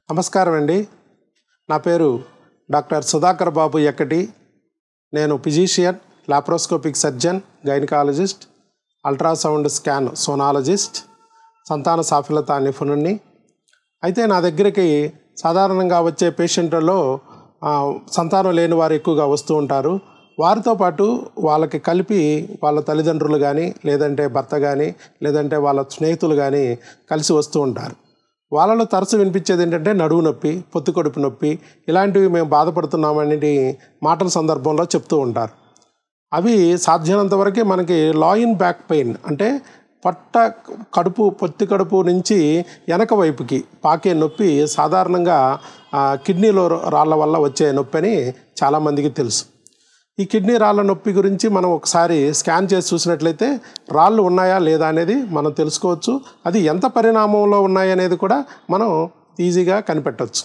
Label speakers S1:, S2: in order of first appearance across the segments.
S1: నమస్కారం అండి నా పేరు డాక్టర్ సుధాకర్ బాబు ఎక్కటి నేను physician laparoscopic surgeon gynaecologist ultrasound scan sonologist సంతాన సాఫల్యత నిపుణుణ్ణి అయితే నా దగ్గరికి సాధారణంగా వచ్చే పేషెంట్లలో ఆ, సంతానం లేని వారు ఎక్కువగా వస్తూ ఉంటారు వారితో పాటు వాళ్ళకి కలిపి వాళ్ళ తల్లిదండ్రులు కానీ లేదంటే భర్త కానీ లేదంటే వాళ్ళ స్నేహితులు కానీ కలిసి వస్తూ ఉంటారు వాళ్ళలో తరచు వినిపించేది ఏంటంటే నడువు నొప్పి పొత్తి కడుపు నొప్పి ఇలాంటివి మేము బాధపడుతున్నామని మాటల సందర్భంలో చెప్తూ ఉంటారు అవి సాధ్యమైనంత వరకు మనకి లాయిన్ బ్యాక్ పెయిన్ అంటే పొట్ట కడుపు పొత్తి కడుపు నుంచి వెనక వైపుకి పాకే నొప్పి సాధారణంగా ఆ, కిడ్నీలో రాళ్ళ వల్ల వచ్చే నొప్పి అని చాలామందికి తెలుసు ఈ కిడ్నీ రాళ్ళ నొప్పి గురించి మనం ఒకసారి స్కాన్ చేసి చూసినట్లయితే రాళ్ళు ఉన్నాయా లేదా అనేది మనం తెలుసుకోవచ్చు అది ఎంత పరిణామంలో ఉన్నాయి అనేది కూడా మనం ఈజీగా కనిపెట్టవచ్చు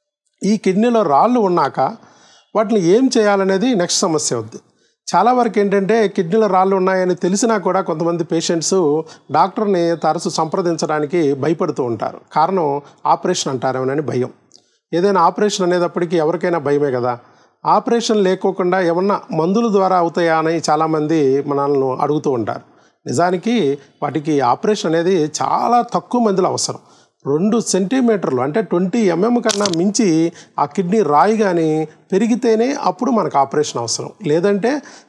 S1: ఈ కిడ్నీలో రాళ్ళు ఉన్నాక వాటిని ఏం చేయాలనేది నెక్స్ట్ సమస్య అవుద్ది చాలా వరకు ఏంటంటే కిడ్నీలో రాళ్ళు ఉన్నాయని తెలిసినా కూడా కొంతమంది పేషెంట్స్ డాక్టర్ని తరచు సంప్రదించడానికి భయపడుతూ ఉంటారు కారణం ఆపరేషన్ అంటారేమోనని భయం ఏదైనా ఆపరేషన్ అనేటప్పటికీ ఎవరికైనా భయమే కదా ఆపరేషన్ లేకోకుండా ఏమన్నా మందుల ద్వారా అవుతాయా అని చాలామంది మనల్ని అడుగుతూ ఉంటారు నిజానికి వాటికి ఆపరేషన్ అనేది చాలా తక్కువ మందిలో అవసరం రెండు సెంటీమీటర్లు అంటే ట్వంటీ ఎంఎం కన్నా మించి ఆ కిడ్నీ రాయి కానీ పెరిగితేనే అప్పుడు మనకు ఆపరేషన్ అవసరం లేదంటే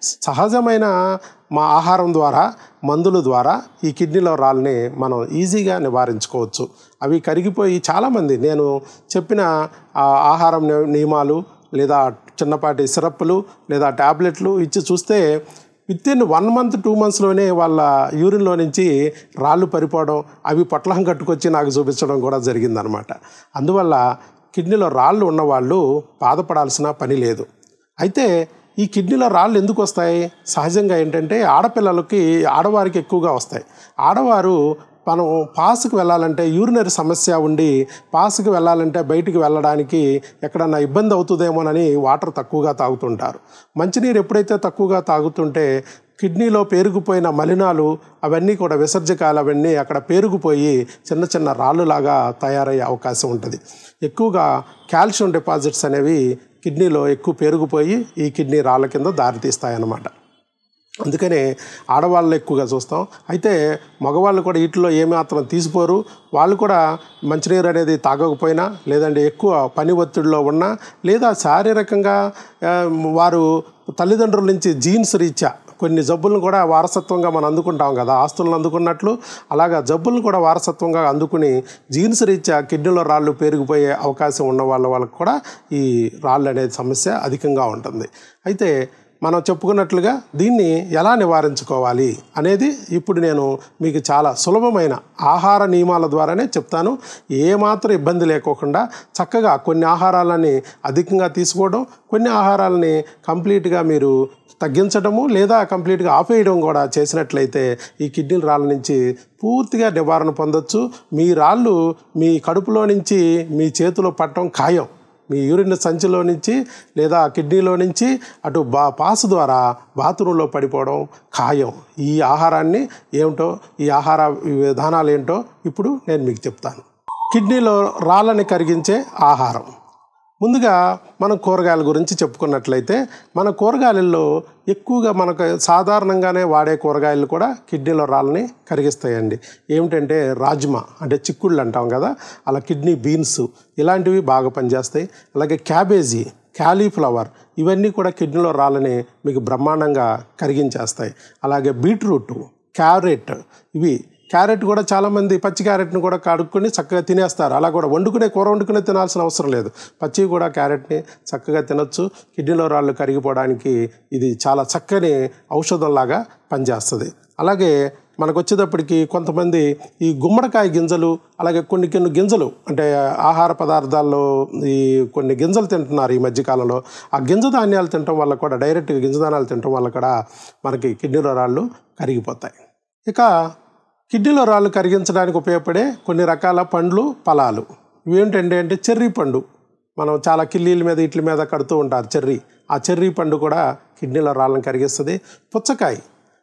S1: సహజమైన మా ఆహారం ద్వారా మందుల ద్వారా ఈ కిడ్నీలో రాళ్ళని మనం ఈజీగా నివారించుకోవచ్చు అవి కరిగిపోయి చాలామంది నేను చెప్పిన ఆ ఆహారం ని- నియమాలు లేదా చిన్నపాటి సిరప్లు లేదా ట్యాబ్లెట్లు ఇచ్చి చూస్తే within one month two మంత్స్లోనే వాళ్ళ యూరిన్లో నుంచి రాళ్ళు పరిపోవడం అవి పొట్లం కట్టుకొచ్చి నాకు చూపించడం కూడా జరిగిందనమాట అందువల్ల కిడ్నీలో రాళ్ళు ఉన్నవాళ్ళు బాధపడాల్సిన పని లేదు అయితే ఈ కిడ్నీలో రాళ్ళు ఎందుకు వస్తాయి సహజంగా ఏంటంటే ఆడపిల్లలకి ఆడవారికి ఎక్కువగా వస్తాయి ఆడవారు మనం పాస్కి వెళ్ళాలంటే యూరినరీ సమస్య ఉండి పాస్కి వెళ్ళాలంటే బయటికి వెళ్ళడానికి ఎక్కడన్నా ఇబ్బంది అవుతుందేమోనని వాటర్ తక్కువగా తాగుతుంటారు మంచినీరు ఎప్పుడైతే తక్కువగా తాగుతుంటే కిడ్నీలో పేరుకుపోయిన మలినాలు అవన్నీ కూడా విసర్జకాలు అవన్నీ అక్కడ పేరుకుపోయి చిన్న చిన్న రాళ్ళులాగా తయారయ్యే అవకాశం ఉంటుంది ఎక్కువగా కాల్షియం డిపాజిట్స్ అనేవి కిడ్నీలో ఎక్కువ పేరుకుపోయి ఈ కిడ్నీ రాళ్ళ కింద దారితీస్తాయన్నమాట అందుకనే ఆడవాళ్ళు ఎక్కువగా చూస్తాం అయితే మగవాళ్ళు కూడా వీటిలో ఏమాత్రం తీసిపోరు వాళ్ళు కూడా మంచినీరు అనేది తాగకపోయినా లేదంటే ఎక్కువ పని ఒత్తిడిలో ఉన్నా లేదా శారీరకంగా ఆ, వారు తల్లిదండ్రుల నుంచి జీన్స్ రీత్యా కొన్ని జబ్బులను కూడా వారసత్వంగా మనం అందుకుంటాం కదా ఆస్తులను అందుకున్నట్లు అలాగా జబ్బులను కూడా వారసత్వంగా అందుకుని జీన్స్ రీత్యా కిడ్నీలో రాళ్ళు పెరిగిపోయే అవకాశం ఉన్న వాళ్ళ వాళ్ళకి కూడా ఈ రాళ్ళు అనేది సమస్య అధికంగా ఉంటుంది అయితే మనం చెప్పుకున్నట్లుగా దీన్ని ఎలా నివారించుకోవాలి అనేది ఇప్పుడు నేను మీకు చాలా సులభమైన ఆహార నియమాల ద్వారానే చెప్తాను ఏమాత్రం ఇబ్బంది లేకోకుండా చక్కగా కొన్ని ఆహారాలని అధికంగా తీసుకోవడం కొన్ని ఆహారాలని కంప్లీట్గా మీరు తగ్గించడము లేదా కంప్లీట్గా ఆపేయడం కూడా చేసినట్లయితే ఈ కిడ్నీ రాళ్ళ నుంచి పూర్తిగా నివారణ పొందొచ్చు మీ రాళ్ళు మీ కడుపులో నుంచి మీ చేతిలో పట్టడం ఖాయం మీ యూరిన్ సంచిలో నుంచి లేదా కిడ్నీలో నుంచి అటు బా పాస్ ద్వారా బాత్రూంలో పడిపోవడం ఖాయం ఈ ఆహారాన్ని ఏమిటో ఈ ఆహార విధానాలు ఏంటో ఇప్పుడు నేను మీకు చెప్తాను కిడ్నీలో రాళ్ళని కరిగించే ఆహారం ముందుగా మనం కూరగాయల గురించి చెప్పుకున్నట్లయితే మన కూరగాయలలో ఎక్కువగా మనకు సాధారణంగానే వాడే కూరగాయలు కూడా కిడ్నీలో రాళ్ళని కరిగిస్తాయండి ఏమిటంటే రాజ్మా అంటే చిక్కుళ్ళు అంటాం కదా అలా కిడ్నీ బీన్స్ ఇలాంటివి బాగా పనిచేస్తాయి అలాగే క్యాబేజీ క్యాలీఫ్లవర్ ఇవన్నీ కూడా కిడ్నీలో రాళ్ళని మీకు బ్రహ్మాండంగా కరిగించేస్తాయి అలాగే బీట్రూట్ క్యారెట్ ఇవి క్యారెట్ కూడా చాలామంది పచ్చి క్యారెట్ని కూడా కడుక్కొని చక్కగా తినేస్తారు అలా కూడా వండుకునే కూర వండుకునే తినాల్సిన అవసరం లేదు పచ్చి కూడా క్యారెట్ని చక్కగా తినొచ్చు కిడ్నీలో రాళ్ళు కరిగిపోవడానికి ఇది చాలా చక్కని ఔషధంలాగా పనిచేస్తుంది అలాగే మనకు వచ్చేటప్పటికి కొంతమంది ఈ గుమ్మడికాయ గింజలు అలాగే కొన్ని కొన్ని గింజలు అంటే ఆహార పదార్థాల్లో ఈ కొన్ని గింజలు తింటున్నారు ఈ మధ్యకాలంలో ఆ గింజ ధాన్యాలు తినటం వల్ల కూడా డైరెక్ట్గా గింజ ధాన్యాలు తినటం వల్ల కూడా మనకి కిడ్నీలో రాళ్ళు కరిగిపోతాయి ఇక కిడ్నీలో రాళ్ళు కరిగించడానికి ఉపయోగపడే కొన్ని రకాల పండ్లు ఫలాలు ఇవి ఏంటంటే అంటే చెర్రీ పండు మనం చాలా కిల్లీల మీద ఇట్ల మీద కడుతూ ఉంటారు చెర్రీ ఆ చెర్రీ పండు కూడా కిడ్నీలో రాళ్ళని కరిగిస్తుంది పుచ్చకాయ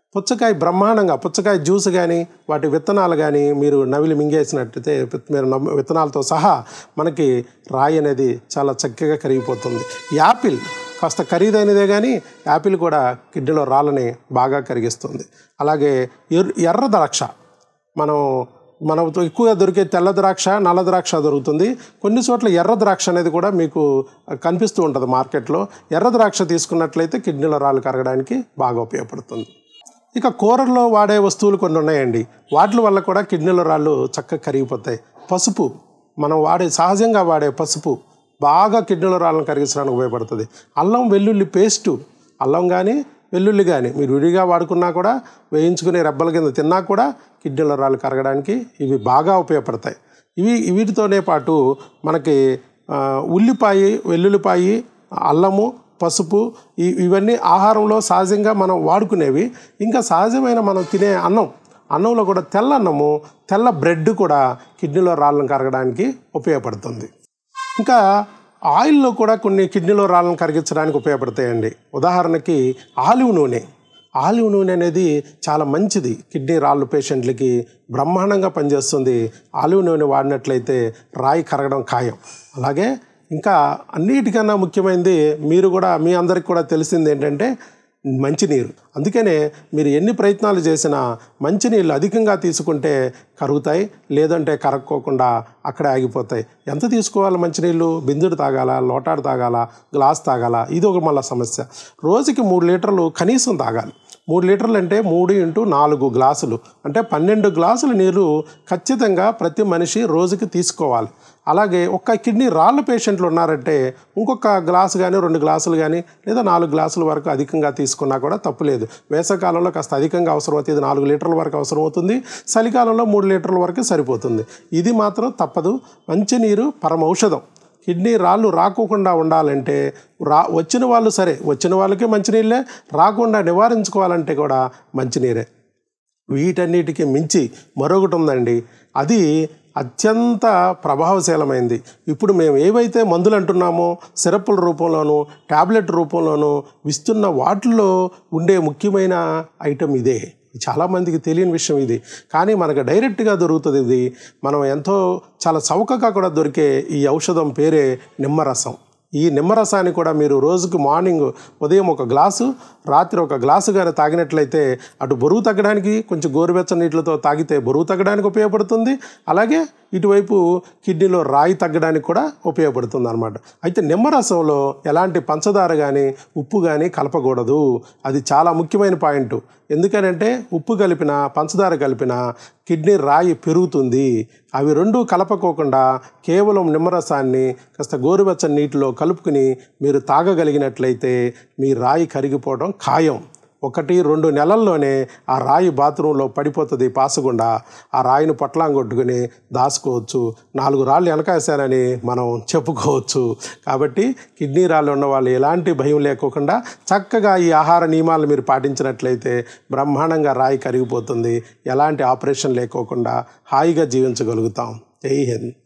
S1: పుచ్చకాయ బ్రహ్మాండంగా పుచ్చకాయ జ్యూస్ కానీ వాటి విత్తనాలు కానీ మీరు నవిలి మింగేసినట్టయితే మీరు నమ్మ- విత్తనాలతో సహా మనకి రాయి అనేది చాలా చక్కగా కరిగిపోతుంది యాపిల్ కాస్త ఖరీదైనదే కానీ యాపిల్ కూడా కిడ్నీలో రాళ్ళని బాగా కరిగిస్తుంది అలాగే ఎర్ ఎర్ర ద్రాక్ష మనం మనం ఎక్కువగా దొరికే తెల్ల ద్రాక్ష నల్ల ద్రాక్ష దొరుకుతుంది కొన్ని చోట్ల ఎర్ర ద్రాక్ష అనేది కూడా మీకు కనిపిస్తూ ఉంటుంది మార్కెట్లో ఎర్ర ద్రాక్ష తీసుకున్నట్లయితే కిడ్నీలో రాళ్ళు కరగడానికి బాగా ఉపయోగపడుతుంది ఇక కూరల్లో వాడే వస్తువులు కొన్ని ఉన్నాయండి వాటి వల్ల కూడా కిడ్నీలో రాళ్ళు చక్కగా కరిగిపోతాయి పసుపు మనం వాడే సహజంగా వాడే పసుపు బాగా కిడ్నీలో రాళ్ళను కరిగించడానికి ఉపయోగపడుతుంది అల్లం వెల్లుల్లి పేస్టు అల్లం కానీ వెల్లుల్లి కానీ మీరు విడిగా వాడుకున్నా కూడా వేయించుకునే రెబ్బల కింద తిన్నా కూడా కిడ్నీలో రాళ్ళు కరగడానికి ఇవి బాగా ఉపయోగపడతాయి ఇవి వీటితోనే పాటు మనకి ఆ, ఉల్లిపాయ వెల్లుల్లిపాయ అల్లము పసుపు ఈ- ఇవన్నీ ఆహారంలో సహజంగా మనం వాడుకునేవి ఇంకా సహజమైన మనం తినే అన్నం అన్నంలో కూడా తెల్ల అన్నము తెల్ల బ్రెడ్ కూడా కిడ్నీలో రాళ్ళను కరగడానికి ఉపయోగపడుతుంది ఇంకా ఆయిల్లో కూడా కొన్ని కిడ్నీలో రాళ్ళను కరిగించడానికి ఉపయోగపడతాయండి ఉదాహరణకి ఆలివ్ నూనె ఆలివ్ నూనె అనేది చాలా మంచిది కిడ్నీ రాళ్ళు పేషెంట్లకి బ్రహ్మాండంగా పనిచేస్తుంది ఆలివ్ నూనె వాడినట్లయితే రాయి కరగడం ఖాయం అలాగే ఇంకా అన్నిటికన్నా ముఖ్యమైనది మీరు కూడా మీ అందరికి కూడా తెలిసింది ఏంటంటే మంచినీరు అందుకనే మీరు ఎన్ని ప్రయత్నాలు చేసినా మంచినీళ్ళు అధికంగా తీసుకుంటే కరుగుతాయి లేదంటే కరక్కోకుండా అక్కడే ఆగిపోతాయి ఎంత తీసుకోవాలి మంచినీళ్ళు బిందుడు తాగాల లోటాడు తాగాల గ్లాస్ తాగాల ఇది ఒక మళ్ళీ సమస్య రోజుకి మూడు లీటర్లు కనీసం తాగాలి మూడు లీటర్లు అంటే మూడు ఇంటూ నాలుగు గ్లాసులు అంటే పన్నెండు గ్లాసుల నీరు ఖచ్చితంగా ప్రతి మనిషి రోజుకి తీసుకోవాలి అలాగే ఒక్క కిడ్నీ రాళ్ళ పేషెంట్లు ఉన్నారంటే ఇంకొక గ్లాసు కానీ రెండు గ్లాసులు కానీ లేదా నాలుగు గ్లాసుల వరకు అధికంగా తీసుకున్నా కూడా తప్పులేదు వేసవకాలంలో కాస్త అధికంగా అవసరం అవుతుంది ఇది నాలుగు లీటర్ల వరకు అవసరం అవుతుంది చలికాలంలో మూడు లీటర్ల వరకు సరిపోతుంది ఇది మాత్రం తప్పదు మంచినీరు పరమ ఔషధం కిడ్నీ రాళ్ళు రాకోకుండా ఉండాలంటే రా వచ్చిన వాళ్ళు సరే వచ్చిన వాళ్ళకి మంచినీళ్ళే రాకుండా నివారించుకోవాలంటే కూడా మంచినీరే వీటన్నిటికీ మించి మరొకటి ఉందండి అది అత్యంత ప్రభావశీలమైంది ఇప్పుడు మేము ఏవైతే మందులు అంటున్నామో సిరప్పుల రూపంలోనూ టాబ్లెట్ రూపంలోనూ ఇస్తున్న వాటిల్లో ఉండే ముఖ్యమైన ఐటెం ఇదే చాలామందికి తెలియని విషయం ఇది కానీ మనకు డైరెక్ట్గా దొరుకుతుంది ఇది మనం ఎంతో చాలా చౌకగా కూడా దొరికే ఈ ఔషధం పేరే నిమ్మరసం ఈ నిమ్మరసాన్ని కూడా మీరు రోజుకు మార్నింగ్ ఉదయం ఒక గ్లాసు రాత్రి ఒక గ్లాసు కానీ తాగినట్లయితే అటు బరువు తగ్గడానికి కొంచెం గోరువెచ్చని నీటితో తాగితే బరువు తగ్గడానికి ఉపయోగపడుతుంది అలాగే ఇటువైపు కిడ్నీలో రాయి తగ్గడానికి కూడా ఉపయోగపడుతుంది అనమాట అయితే నిమ్మరసంలో ఎలాంటి పంచదార కానీ ఉప్పు కానీ కలపకూడదు అది చాలా ముఖ్యమైన పాయింట్ ఎందుకనంటే ఉప్పు కలిపిన పంచదార కలిపిన కిడ్నీ రాయి పెరుగుతుంది అవి రెండు కలపకోకుండా కేవలం నిమ్మరసాన్ని కాస్త గోరువెచ్చని నీటిలో కలుపుకుని మీరు తాగగలిగినట్లయితే మీ రాయి కరిగిపోవడం ఖాయం ఒకటి రెండు నెలల్లోనే ఆ రాయి బాత్రూంలో పడిపోతుంది పాసగుండా ఆ రాయిని పొట్లాం కొట్టుకుని దాచుకోవచ్చు నాలుగు రాళ్ళు వెనకాసారని మనం చెప్పుకోవచ్చు కాబట్టి కిడ్నీ రాళ్ళు ఉన్న వాళ్ళు ఎలాంటి భయం లేకోకుండా చక్కగా ఈ ఆహార నియమాలు మీరు పాటించినట్లయితే బ్రహ్మాండంగా రాయి కరిగిపోతుంది ఎలాంటి ఆపరేషన్ లేకోకుండా హాయిగా జీవించగలుగుతాం జై హింద్